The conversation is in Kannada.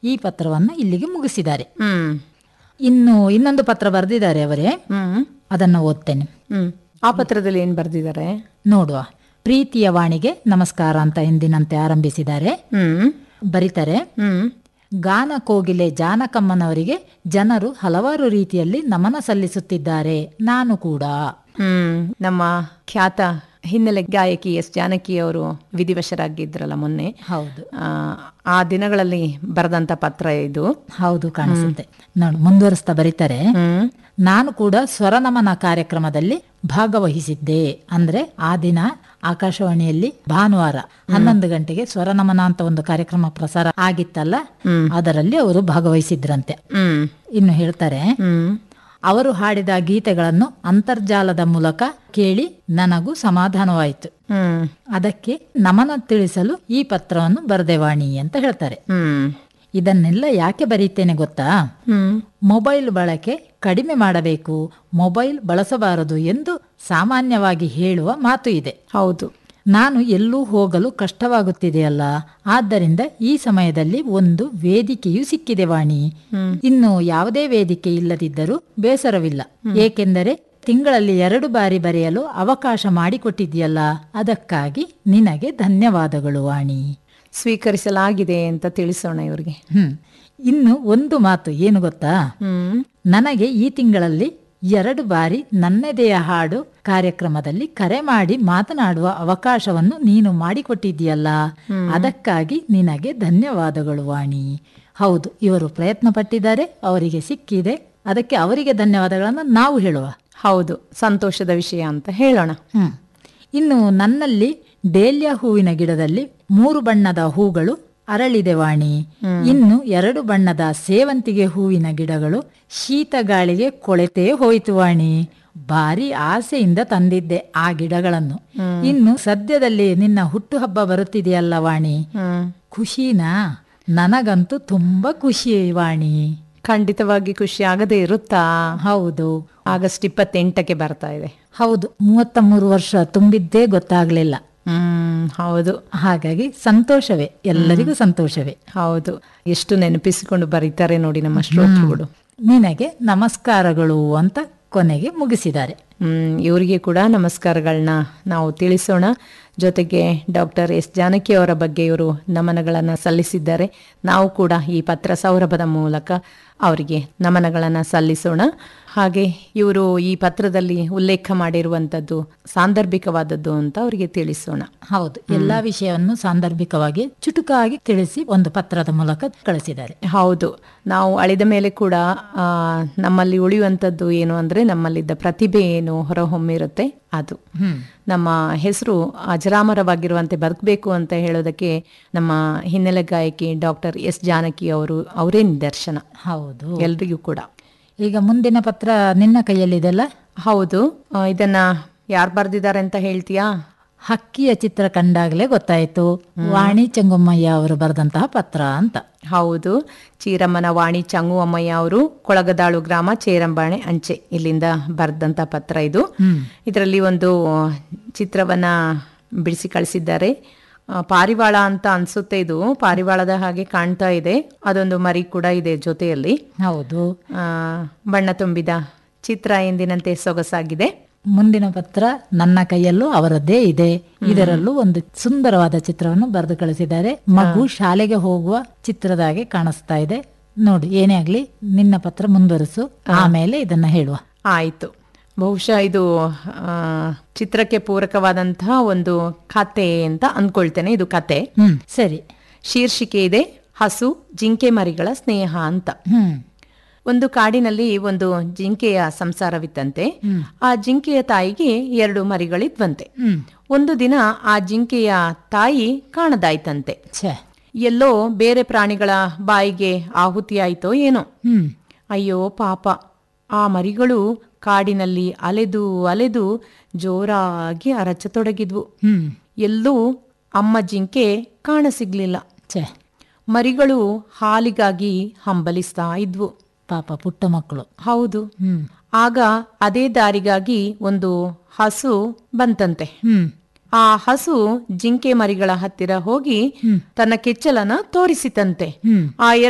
ಈ ಪತ್ರವನ್ನು ಇಲ್ಲಿಗೆ ಮುಗಿಸಿದ್ದಾರೆ ಹ್ಮ್ ಇನ್ನು ಇನ್ನೊಂದು ಪತ್ರ ಬರೆದಿದ್ದಾರೆ ಅವರೇ ಹ್ಮ್ ಅದನ್ನು ಓದ್ತೇನೆ ಹ್ಮ್ ಆ ಪತ್ರದಲ್ಲಿ ಏನ್ ಬರ್ದಿದ್ದಾರೆ ನೋಡುವ ಪ್ರೀತಿಯ ವಾಣಿಗೆ ನಮಸ್ಕಾರ ಅಂತ ಎಂದಿನಂತೆ ಆರಂಭಿಸಿದ್ದಾರೆ ಹ್ಮ್ ಬರೀತಾರೆ ಹ್ಮ್ ಗಾನ ಕೋಗಿಲೆ ಜಾನಕಮ್ಮನವರಿಗೆ ಜನರು ಹಲವಾರು ರೀತಿಯಲ್ಲಿ ನಮನ ಸಲ್ಲಿಸುತ್ತಿದ್ದಾರೆ ನಾನು ಕೂಡ ಹ್ಮ್ ನಮ್ಮ ಖ್ಯಾತ ಹಿನ್ನೆಲೆ ಗಾಯಕಿ ಎಸ್ ಜಾನಕಿ ಅವರು ವಿಧಿವಶರಾಗಿದ್ರಲ್ಲ ಮೊನ್ನೆ ಹೌದು ಆ, ಆ ದಿನಗಳಲ್ಲಿ ಬರೆದಂತ ಪತ್ರ ಇದು ಹೌದು ಕಾಣಿಸುತ್ತೆ ನೋಡು ಮುಂದುವರಿಸ್ತಾ ಬರೀತಾರೆ ಹ್ಮ್ ನಾನು ಕೂಡ ಸ್ವರನಮನ ಕಾರ್ಯಕ್ರಮದಲ್ಲಿ ಭಾಗವಹಿಸಿದ್ದೆ ಅಂದ್ರೆ ಆ ದಿನ ಆಕಾಶವಾಣಿಯಲ್ಲಿ ಭಾನುವಾರ ಹನ್ನೊಂದು ಗಂಟೆಗೆ ಸ್ವರನಮನ ಅಂತ ಒಂದು ಕಾರ್ಯಕ್ರಮ ಪ್ರಸಾರ ಆಗಿತ್ತಲ್ಲ ಅದರಲ್ಲಿ ಅವರು ಭಾಗವಹಿಸಿದ್ರಂತೆ ಹ್ಮ್ ಇನ್ನು ಹೇಳ್ತಾರೆ ಹ್ಮ್ ಅವರು ಹಾಡಿದ ಗೀತೆಗಳನ್ನು ಅಂತರ್ಜಾಲದ ಮೂಲಕ ಕೇಳಿ ನನಗೂ ಸಮಾಧಾನವಾಯಿತು ಹ್ಮ್ ಅದಕ್ಕೆ ನಮನ ತಿಳಿಸಲು ಈ ಪತ್ರವನ್ನು ಬರೆದೆವಾಣಿ ಅಂತ ಹೇಳ್ತಾರೆ ಹ್ಮ್ ಇದನ್ನೆಲ್ಲ ಯಾಕೆ ಬರೀತೇನೆ ಗೊತ್ತಾ ಹ್ಮ್ ಮೊಬೈಲ್ ಬಳಕೆ ಕಡಿಮೆ ಮಾಡಬೇಕು ಮೊಬೈಲ್ ಬಳಸಬಾರದು ಎಂದು ಸಾಮಾನ್ಯವಾಗಿ ಹೇಳುವ ಮಾತು ಇದೆ ಹೌದು ನಾನು ಎಲ್ಲೂ ಹೋಗಲು ಕಷ್ಟವಾಗುತ್ತಿದೆಯಲ್ಲ ಆದ್ದರಿಂದ ಈ ಸಮಯದಲ್ಲಿ ಒಂದು ವೇದಿಕೆಯು ಸಿಕ್ಕಿದೆ ವಾಣಿ ಇನ್ನು ಯಾವುದೇ ವೇದಿಕೆ ಇಲ್ಲದಿದ್ದರೂ ಬೇಸರವಿಲ್ಲ ಏಕೆಂದರೆ ತಿಂಗಳಲ್ಲಿ ಎರಡು ಬಾರಿ ಬರೆಯಲು ಅವಕಾಶ ಮಾಡಿಕೊಟ್ಟಿದೆಯಲ್ಲ ಅದಕ್ಕಾಗಿ ನಿನಗೆ ಧನ್ಯವಾದಗಳು ವಾಣಿ ಸ್ವೀಕರಿಸಲಾಗಿದೆ ಅಂತ ತಿಳಿಸೋಣ ಇವ್ರಿಗೆ ಹ್ಮ್ ಇನ್ನು ಒಂದು ಮಾತು ಏನು ಗೊತ್ತಾ ಹ್ಮ್ ನನಗೆ ಈ ತಿಂಗಳಲ್ಲಿ ಎರಡು ಬಾರಿ ನನ್ನದೆಯ ಹಾಡು ಕಾರ್ಯಕ್ರಮದಲ್ಲಿ ಕರೆ ಮಾಡಿ ಮಾತನಾಡುವ ಅವಕಾಶವನ್ನು ನೀನು ಮಾಡಿಕೊಟ್ಟಿದ್ದೀಯಲ್ಲ ಅದಕ್ಕಾಗಿ ನಿನಗೆ ಧನ್ಯವಾದಗಳು ವಾಣಿ ಹೌದು ಇವರು ಪ್ರಯತ್ನ ಪಟ್ಟಿದ್ದಾರೆ ಅವರಿಗೆ ಸಿಕ್ಕಿದೆ ಅದಕ್ಕೆ ಅವರಿಗೆ ಧನ್ಯವಾದಗಳನ್ನು ನಾವು ಹೇಳುವ ಹೌದು ಸಂತೋಷದ ವಿಷಯ ಅಂತ ಹೇಳೋಣ ಹ್ಮ್ ಇನ್ನು ನನ್ನಲ್ಲಿ ಡೇಲಿಯಾ ಹೂವಿನ ಗಿಡದಲ್ಲಿ ಮೂರು ಬಣ್ಣದ ಹೂಗಳು ಅರಳಿದೆ ವಾಣಿ ಇನ್ನು ಎರಡು ಬಣ್ಣದ ಸೇವಂತಿಗೆ ಹೂವಿನ ಗಿಡಗಳು ಶೀತ ಗಾಳಿಗೆ ಕೊಳೆತೇ ಹೋಯಿತು ವಾಣಿ ಭಾರಿ ಆಸೆಯಿಂದ ತಂದಿದ್ದೆ ಆ ಗಿಡಗಳನ್ನು ಇನ್ನು ಸದ್ಯದಲ್ಲಿ ನಿನ್ನ ಹುಟ್ಟುಹಬ್ಬ ಬರುತ್ತಿದೆಯಲ್ಲ ವಾಣಿ ಹ್ಮ್ ಖುಷಿನಾ ನನಗಂತೂ ತುಂಬಾ ಖುಷಿ ವಾಣಿ ಖಂಡಿತವಾಗಿ ಖುಷಿ ಆಗದೆ ಇರುತ್ತಾ ಹೌದು ಆಗಸ್ಟ್ ಇಪ್ಪತ್ತೆಂಟಕ್ಕೆ ಬರ್ತಾ ಇದೆ ಹೌದು ಮೂವತ್ತ ಮೂರು ವರ್ಷ ತುಂಬಿದ್ದೇ ಗೊತ್ತಾಗ್ಲಿಲ್ಲ ಹ್ಮ್ ಹೌದು ಹಾಗಾಗಿ ಸಂತೋಷವೇ ಎಲ್ಲರಿಗೂ ಸಂತೋಷವೇ ಹೌದು ಎಷ್ಟು ನೆನಪಿಸಿಕೊಂಡು ಬರೀತಾರೆ ನೋಡಿ ನಮ್ಮ ಶ್ರೋತೃಗಳು ನಿನಗೆ ನಮಸ್ಕಾರಗಳು ಅಂತ ಕೊನೆಗೆ ಮುಗಿಸಿದ್ದಾರೆ ಹ್ಮ್ ಇವರಿಗೆ ಕೂಡ ನಮಸ್ಕಾರಗಳನ್ನ ನಾವು ತಿಳಿಸೋಣ ಜೊತೆಗೆ ಡಾಕ್ಟರ್ ಎಸ್ ಜಾನಕಿ ಅವರ ಬಗ್ಗೆ ಇವರು ನಮನಗಳನ್ನು ಸಲ್ಲಿಸಿದ್ದಾರೆ ನಾವು ಕೂಡ ಈ ಪತ್ರ ಸೌರಭದ ಮೂಲಕ ಅವರಿಗೆ ನಮನಗಳನ್ನು ಸಲ್ಲಿಸೋಣ ಹಾಗೆ ಇವರು ಈ ಪತ್ರದಲ್ಲಿ ಉಲ್ಲೇಖ ಮಾಡಿರುವಂಥದ್ದು ಸಾಂದರ್ಭಿಕವಾದದ್ದು ಅಂತ ಅವರಿಗೆ ತಿಳಿಸೋಣ ಹೌದು ಎಲ್ಲಾ ವಿಷಯವನ್ನು ಸಾಂದರ್ಭಿಕವಾಗಿ ಚುಟುಕಾಗಿ ತಿಳಿಸಿ ಒಂದು ಪತ್ರದ ಮೂಲಕ ಕಳಿಸಿದ್ದಾರೆ ಹೌದು ನಾವು ಅಳಿದ ಮೇಲೆ ಕೂಡ ಆ, ನಮ್ಮಲ್ಲಿ ಉಳಿಯುವಂಥದ್ದು ಏನು ಅಂದ್ರೆ ನಮ್ಮಲ್ಲಿದ್ದ ಪ್ರತಿಭೆ ಏನು ಹೊರಹೊಮ್ಮಿರುತ್ತೆ ಅದು ಹ್ಮ್ ನಮ್ಮ ಹೆಸರು ಅಜರಾಮರವಾಗಿರುವಂತೆ ಬದುಕಬೇಕು ಅಂತ ಹೇಳೋದಕ್ಕೆ ನಮ್ಮ ಹಿನ್ನೆಲೆ ಗಾಯಕಿ ಡಾಕ್ಟರ್ ಎಸ್ ಜಾನಕಿ ಅವರು ಅವರೇ ನಿದರ್ಶನ ಹೌದು ಎಲ್ರಿಗೂ ಕೂಡ ಈಗ ಮುಂದಿನ ಪತ್ರ ನಿನ್ನ ಕೈಯಲ್ಲಿದೆಲ್ಲ ಹೌದು ಆ, ಇದನ್ನ ಯಾರು ಬರ್ದಿದ್ದಾರೆ ಅಂತ ಹೇಳ್ತೀಯಾ ಹಕ್ಕಿಯ ಚಿತ್ರ ಕಂಡಾಗಲೇ ಗೊತ್ತಾಯ್ತು ವಾಣಿ ಚೆಂಗಮ್ಮಯ್ಯ ಅವರು ಬರೆದಂತಹ ಪತ್ರ ಅಂತ ಹೌದು ಚೀರಮ್ಮನ ವಾಣಿ ಚಂಗು ಅಮ್ಮಯ್ಯ ಅವರು ಕೊಳಗದಾಳು ಗ್ರಾಮ ಚೇರಂಬಾಣೆ ಅಂಚೆ ಇಲ್ಲಿಂದ ಬರೆದಂತ ಪತ್ರ ಇದು ಇದರಲ್ಲಿ ಒಂದು ಚಿತ್ರವನ್ನ ಬಿಡಿಸಿ ಕಳಿಸಿದ್ದಾರೆ ಆ, ಪಾರಿವಾಳ ಅಂತ ಅನ್ಸುತ್ತೆ ಇದು ಪಾರಿವಾಳದ ಹಾಗೆ ಕಾಣ್ತಾ ಇದೆ ಅದೊಂದು ಮರಿ ಕೂಡ ಇದೆ ಜೊತೆಯಲ್ಲಿ ಹೌದು ಆ, ಬಣ್ಣ ತುಂಬಿದ ಚಿತ್ರ ಎಂದಿನಂತೆ ಸೊಗಸಾಗಿದೆ ಮುಂದಿನ ಪತ್ರ ನನ್ನ ಕೈಯಲ್ಲೂ ಅವರದ್ದೇ ಇದೆ ಇದರಲ್ಲೂ ಒಂದು ಸುಂದರವಾದ ಚಿತ್ರವನ್ನು ಬರೆದು ಕಳಿಸಿದ್ದಾರೆ ಮಗು ಶಾಲೆಗೆ ಹೋಗುವ ಚಿತ್ರದಾಗೆ ಕಾಣಿಸ್ತಾ ಇದೆ ನೋಡು ಏನೇ ಆಗ್ಲಿ ನಿನ್ನ ಪತ್ರ ಮುಂದುವರಿಸು ಆಮೇಲೆ ಇದನ್ನ ಹೇಳುವ ಆಯಿತು ಬಹುಶಃ ಇದು ಆ, ಚಿತ್ರಕ್ಕೆ ಪೂರಕವಾದಂತಹ ಒಂದು ಕತೆ ಅಂತ ಅಂದ್ಕೊಳ್ತೇನೆ ಇದು ಕತೆ ಹ್ಮ್ ಸರಿ ಶೀರ್ಷಿಕೆ ಇದೆ ಹಸು ಜಿಂಕೆ ಮರಿಗಳ ಸ್ನೇಹ ಅಂತ ಹ್ಮ್ ಒಂದು ಕಾಡಿನಲ್ಲಿ ಒಂದು ಜಿಂಕೆಯ ಸಂಸಾರವಿತ್ತಂತೆ ಆ ಜಿಂಕೆಯ ತಾಯಿಗೆ ಎರಡು ಮರಿಗಳಿದ್ವಂತೆ ಹ್ಮ್ ಒಂದು ದಿನ ಆ ಜಿಂಕೆಯ ತಾಯಿ ಕಾಣದಾಯ್ತಂತೆ ಛೇ ಎಲ್ಲೋ ಬೇರೆ ಪ್ರಾಣಿಗಳ ಬಾಯಿಗೆ ಆಹುತಿಯಾಯ್ತೋ ಏನೋ ಹ್ಮ್ ಅಯ್ಯೋ ಪಾಪ ಆ ಮರಿಗಳು ಕಾಡಿನಲ್ಲಿ ಅಲೆದು ಅಲೆದು ಜೋರಾಗಿ ಅರಚತೊಡಗಿದ್ವು ಹ್ಮ್ ಎಲ್ಲೂ ಅಮ್ಮ ಜಿಂಕೆ ಕಾಣಸಿಗ್ಲಿಲ್ಲ ಛೇ ಮರಿಗಳು ಹಾಲಿಗಾಗಿ ಹಂಬಲಿಸ್ತಾ ಇದ್ವು ಪಾಪ ಪುಟ್ಟ ಮಕ್ಕಳು ಹೌದು ಹ್ಮ್ ಆಗ ಅದೇ ದಾರಿಗಾಗಿ ಒಂದು ಹಸು ಬಂತಂತೆ ಹ್ಮ್ ಆ ಹಸು ಜಿಂಕೆ ಮರಿಗಳ ಹತ್ತಿರ ಹೋಗಿ ತನ್ನ ಕೆಚ್ಚಲನ್ನ ತೋರಿಸಿತಂತೆ ಹ್ಮ್ ಆ